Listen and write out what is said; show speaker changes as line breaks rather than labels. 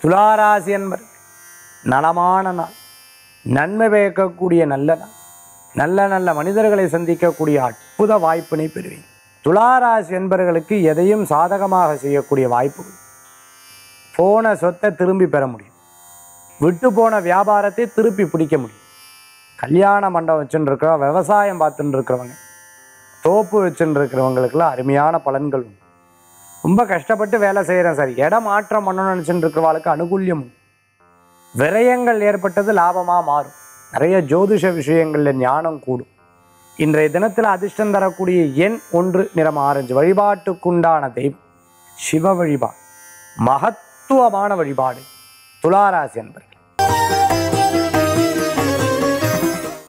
துளாராசி என்பர் நலமான நாள் நன்மை பயக்கக்கூடிய நல்ல நாள் நல்ல நல்ல மனிதர்களை சந்திக்கக்கூடிய அற்புத வாய்ப்பினை பெறுவீங்க துளாராசி என்பர்களுக்கு எதையும் சாதகமாக செய்யக்கூடிய வாய்ப்புகள் போன சொத்தை திரும்பி பெற முடியும் விட்டு போன வியாபாரத்தை திருப்பி பிடிக்க முடியும் கல்யாண மண்டபம் வச்சுட்டு இருக்கிறவங்க விவசாயம் பார்த்துட்டு இருக்கிறவங்க தோப்பு வச்சுட்டு இருக்கிறவங்களுக்குலாம் அருமையான பலன்கள் உண்டு ரொம்ப கஷ்டப்பட்டு வேலை செய்கிறேன் சார் இடம் மாற்றம் பண்ணணும்னு நினச்சிட்டு இருக்கிறவாளுக்கு அனுகூல்யம் உண்டு. விரயங்கள் ஏற்பட்டது லாபமாக மாறும் நிறைய ஜோதிஷ விஷயங்களில் ஞானம் கூடும் இன்றைய தினத்தில் அதிர்ஷ்டம் தரக்கூடிய எண் ஒன்று நிறம் ஆரஞ்சு வழிபாட்டுக்குண்டான தெய்வம் சிவ வழிபாடு மகத்துவமான வழிபாடு துளாராசி என்பர்